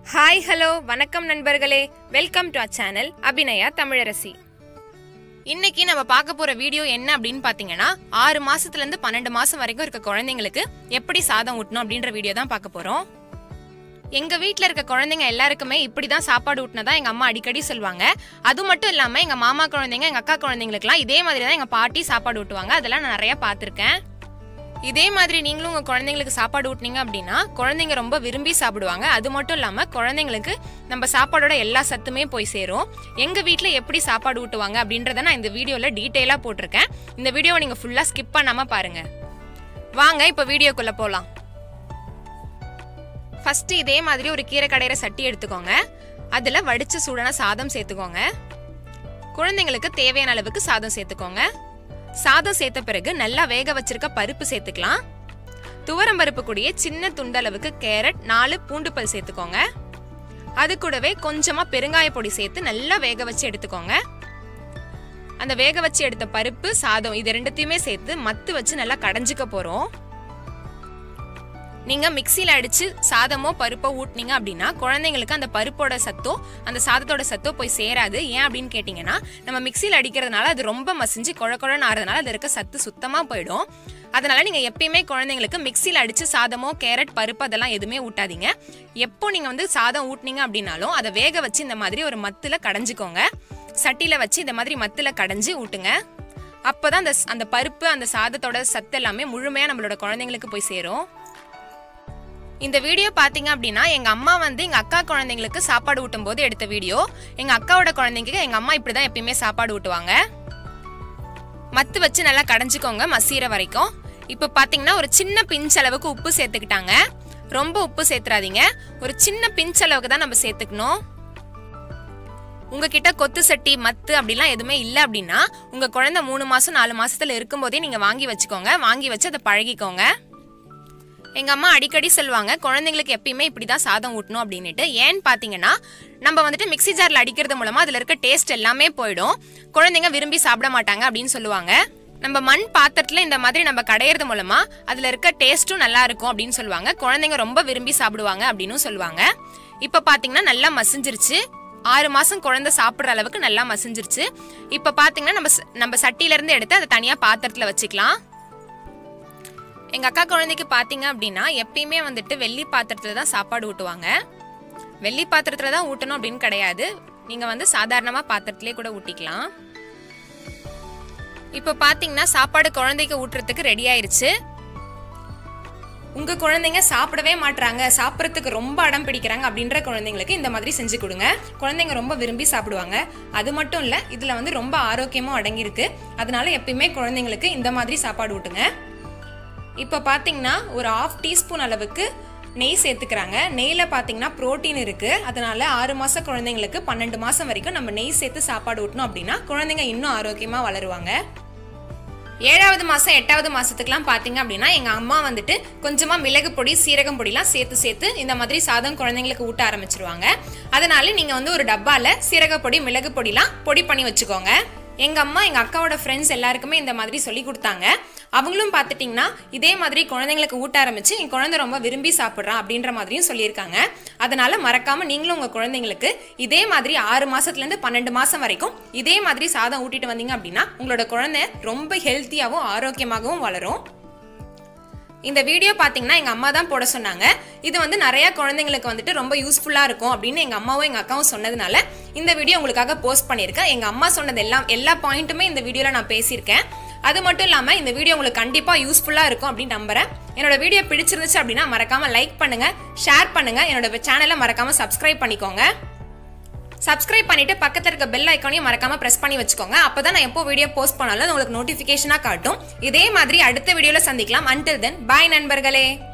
hi hello வணக்கம் நண்பர்களே welcome to a channel Abhinaya Tamilarasi இன்னைக்கு நம்ம பார்க்க போற வீடியோ என்ன அப்படின்னு பாத்தீங்கன்னா ஆறு மாசத்துல இருந்து பன்னெண்டு மாசம் வரைக்கும் இருக்க குழந்தைங்களுக்கு எப்படி சாதம் ஊட்டணும் அப்படின்ற வீடியோ தான் பார்க்க போறோம் எங்க வீட்ல இருக்க குழந்தைங்க எல்லாருக்குமே இப்படிதான் சாப்பாடு ஊட்டினதா எங்க அம்மா அடிக்கடி சொல்லுவாங்க அது மட்டும் இல்லாம எங்க மாமா குழந்தைங்க எங்க அக்கா குழந்தைங்களுக்குலாம் இதே மாதிரி தான் எங்க பாட்டி சாப்பாடு ஊட்டுவாங்க அதெல்லாம் நான் நிறைய பார்த்திருக்கேன் இதே மாதிரி நீங்களும் உங்க குழந்தைங்களுக்கு சாப்பாடு ஊட்டினீங்க அப்படின்னா குழந்தைங்க ரொம்ப விரும்பி சாப்பிடுவாங்க அது மட்டும் இல்லாம குழந்தைங்களுக்கு நம்ம சாப்பாடோட எல்லா சத்துமே போய் சேரும் எங்க வீட்ல எப்படி சாப்பாடு ஊட்டுவாங்க அப்படின்றத நான் இந்த வீடியோல டீட்டெயிலா போட்டிருக்கேன் இந்த வீடியோவை நீங்க ஃபுல்லா ஸ்கிப் பண்ணாம பாருங்க வாங்க இப்போ வீடியோக்குள்ள போலாம் ஃபர்ஸ்ட் இதே மாதிரி ஒரு கீரை கடையிற சட்டி எடுத்துக்கோங்க அதுல வடிச்சு சூடான சாதம் சேர்த்துக்கோங்க குழந்தைங்களுக்கு தேவையான அளவுக்கு சாதம் சேர்த்துக்கோங்க சாதம் சேர்த்த பிறகு நல்லா வேக வச்சிருக்க பருப்பு சேர்த்துக்கலாம் துவரம் பருப்பு கூடயே சின்ன துண்டளவுக்கு கேரட் நாலு பூண்டு பல் சேர்த்துக்கோங்க அது கூடவே கொஞ்சமா பெருங்காய பொடி சேர்த்து நல்லா வேக வச்சு எடுத்துக்கோங்க அந்த வேக வச்சு எடுத்த பருப்பு சாதம் இது ரெண்டுத்தையுமே சேர்த்து மத்து வச்சு நல்லா கடைஞ்சிக்க போறோம் நீங்க மிக்சியில அடிச்சு சாதமோ பருப்போ ஊட்டினீங்க அப்படின்னா குழந்தைங்களுக்கு அந்த பருப்போட சத்தோ அந்த சாதத்தோட சத்தோ போய் சேராது ஏன் அப்படின்னு கேட்டிங்கன்னா நம்ம மிக்சியில அடிக்கிறதுனால அது ரொம்ப மசிஞ்சு குழ குழன்னு ஆறதுனால அது இருக்க சத்து சுத்தமா போயிடும் அதனால நீங்க எப்பயுமே குழந்தைங்களுக்கு மிக்சியில அடிச்சு சாதமோ கேரட் பருப்பு அதெல்லாம் எதுவுமே ஊட்டாதீங்க எப்போ நீங்க வந்து சாதம் ஊட்டினீங்க அப்படின்னாலும் அதை வேக வச்சு இந்த மாதிரி ஒரு மத்துல கடைஞ்சிக்கோங்க சட்டியில வச்சு இந்த மாதிரி மத்துல கடைஞ்சி ஊட்டுங்க அப்பதான் அந்த அந்த பருப்பு அந்த சாதத்தோட சத்து எல்லாமே முழுமையா நம்மளோட குழந்தைங்களுக்கு போய் சேரும் இந்த வீடியோ பாத்தீங்க அப்படின்னா எங்க அம்மா வந்து எங்க அக்கா குழந்தைங்களுக்கு சாப்பாடு ஊட்டும் போது எடுத்த வீடியோ எங்க அக்காவோட குழந்தைங்க எங்க அம்மா இப்படிதான் எப்பயுமே சாப்பாடு ஊட்டுவாங்க மத்து வச்சு நல்லா கடைஞ்சிக்கோங்க மசீர வரைக்கும் இப்ப பாத்தீங்கன்னா ஒரு சின்ன பிஞ்ச் அளவுக்கு உப்பு சேர்த்துக்கிட்டாங்க ரொம்ப உப்பு சேர்த்துறாதீங்க ஒரு சின்ன பிஞ்ச் அளவுக்கு தான் நம்ம சேர்த்துக்கணும் உங்ககிட்ட கொத்து சட்டி மத்து அப்படிலாம் எதுவுமே இல்லை அப்படின்னா உங்க குழந்தை மூணு மாசம் நாலு மாசத்துல இருக்கும்போதே நீங்க வாங்கி வச்சுக்கோங்க வாங்கி வச்சு அதை பழகிக்கோங்க எங்க அம்மா அடிக்கடி சொல்லுவாங்க குழந்தைங்களுக்கு எப்பயுமே இப்படிதான் சாதம் ஊட்டணும் அப்படின்னுட்டு ஏன்னு பாத்தீங்கன்னா நம்ம வந்துட்டு மிக்ஸி ஜார்ல அடிக்கிறது மூலமா அதுல இருக்க டேஸ்ட் எல்லாமே போயிடும் குழந்தைங்க விரும்பி சாப்பிட மாட்டாங்க அப்படின்னு சொல்லுவாங்க நம்ம மண் பாத்திரத்துல இந்த மாதிரி நம்ம கடையிறது மூலமா அதுல இருக்க டேஸ்ட்டும் நல்லா இருக்கும் அப்படின்னு சொல்லுவாங்க குழந்தைங்க ரொம்ப விரும்பி சாப்பிடுவாங்க அப்படின்னு சொல்லுவாங்க இப்ப பாத்தீங்கன்னா நல்லா மசிஞ்சிருச்சு ஆறு மாசம் குழந்தை சாப்பிடுற அளவுக்கு நல்லா மசிஞ்சிருச்சு இப்ப பாத்தீங்கன்னா நம்ம ச- நம்ம சட்டியில இருந்து எடுத்து அதை தனியா பாத்திரத்துல வச்சுக்கலாம் எங்க அக்கா குழந்தைக்கு பாத்தீங்க அப்படின்னா எப்பயுமே வந்துட்டு வெள்ளி பாத்திரத்துல தான் சாப்பாடு ஊட்டுவாங்க வெள்ளி பாத்திரத்துல தான் ஊட்டணும் அப்படின்னு கிடையாது நீங்க வந்து சாதாரணமா பாத்திரத்திலே கூட ஊட்டிக்கலாம் இப்போ பாத்தீங்கன்னா சாப்பாடு குழந்தைக்கு ஊட்டுறதுக்கு ரெடி ஆயிருச்சு உங்க குழந்தைங்க சாப்பிடவே மாட்றாங்க சாப்பிட்றதுக்கு ரொம்ப அடம் பிடிக்கிறாங்க அப்படின்ற குழந்தைங்களுக்கு இந்த மாதிரி செஞ்சு கொடுங்க குழந்தைங்க ரொம்ப விரும்பி சாப்பிடுவாங்க அது மட்டும் இல்ல இதுல வந்து ரொம்ப ஆரோக்கியமும் அடங்கியிருக்கு அதனால எப்பயுமே குழந்தைங்களுக்கு இந்த மாதிரி சாப்பாடு ஊட்டுங்க இப்போ பார்த்தீங்கன்னா ஒரு ஆஃப் டீஸ்பூன் அளவுக்கு நெய் சேர்த்துக்கிறாங்க நெய்யில் பார்த்தீங்கன்னா புரோட்டீன் இருக்குது அதனால ஆறு மாத குழந்தைங்களுக்கு பன்னெண்டு மாதம் வரைக்கும் நம்ம நெய் சேர்த்து சாப்பாடு ஊட்டணும் அப்படின்னா குழந்தைங்க இன்னும் ஆரோக்கியமாக வளருவாங்க ஏழாவது மாதம் எட்டாவது மாதத்துக்குலாம் பார்த்தீங்க அப்படின்னா எங்கள் அம்மா வந்துட்டு கொஞ்சமாக மிளகு பொடி சீரகம் பொடிலாம் சேர்த்து சேர்த்து இந்த மாதிரி சாதம் குழந்தைங்களுக்கு ஊட்ட ஆரம்பிச்சிருவாங்க அதனால நீங்கள் வந்து ஒரு டப்பாவில் சீரக பொடி மிளகு பொடிலாம் பொடி பண்ணி வச்சுக்கோங்க எங்கள் அம்மா எங்கள் அக்காவோட ஃப்ரெண்ட்ஸ் எல்லாருக்குமே இந்த மாதிரி சொல்லி கொடுத்தாங்க அவங்களும் பார்த்துட்டிங்கன்னா இதே மாதிரி குழந்தைங்களுக்கு ஊட்ட ஆரம்பிச்சு என் குழந்தை ரொம்ப விரும்பி சாப்பிட்றான் அப்படின்ற மாதிரியும் சொல்லியிருக்காங்க அதனால மறக்காம நீங்களும் உங்கள் குழந்தைங்களுக்கு இதே மாதிரி ஆறு மாசத்துலேருந்து பன்னெண்டு மாதம் வரைக்கும் இதே மாதிரி சாதம் ஊட்டிட்டு வந்தீங்க அப்படின்னா உங்களோட குழந்தை ரொம்ப ஹெல்த்தியாகவும் ஆரோக்கியமாகவும் வளரும் இந்த வீடியோ பார்த்தீங்கன்னா எங்கள் அம்மா தான் போட சொன்னாங்க இது வந்து நிறைய குழந்தைங்களுக்கு வந்துட்டு ரொம்ப யூஸ்ஃபுல்லாக இருக்கும் அப்படின்னு எங்கள் அம்மாவும் எங்கள் அக்காவும் சொன்னதுனால இந்த வீடியோ உங்களுக்காக போஸ்ட் பண்ணியிருக்கேன் எங்கள் அம்மா சொன்னது எல்லாம் எல்லா பாயிண்ட்டுமே இந்த வீடியோவில் நான் பேசியிருக்கேன் அது மட்டும் இல்லாமல் இந்த வீடியோ உங்களுக்கு கண்டிப்பாக யூஸ்ஃபுல்லாக இருக்கும் அப்படின்னு நம்புறேன் என்னோட வீடியோ பிடிச்சிருந்துச்சு அப்படின்னா மறக்காமல் லைக் பண்ணுங்கள் ஷேர் பண்ணுங்கள் என்னோட சேனலை மறக்காமல் சப்ஸ்கிரைப் பண்ணிக்கோங்க சப்ஸ்கிரைப் பண்ணிட்டு பக்கத்துல இருக்க பெல் ஐக்கானையும் மறக்காம பிரஸ் பண்ணி வச்சுக்கோங்க அப்பதான் நான் எப்போ வீடியோ போஸ்ட் பண்ணாலும் அது உங்களுக்கு நோட்டிபிகேஷனா காட்டும் இதே மாதிரி அடுத்த வீடியோல சந்திக்கலாம் அன்டில் தென் பாய் நண்பர்களே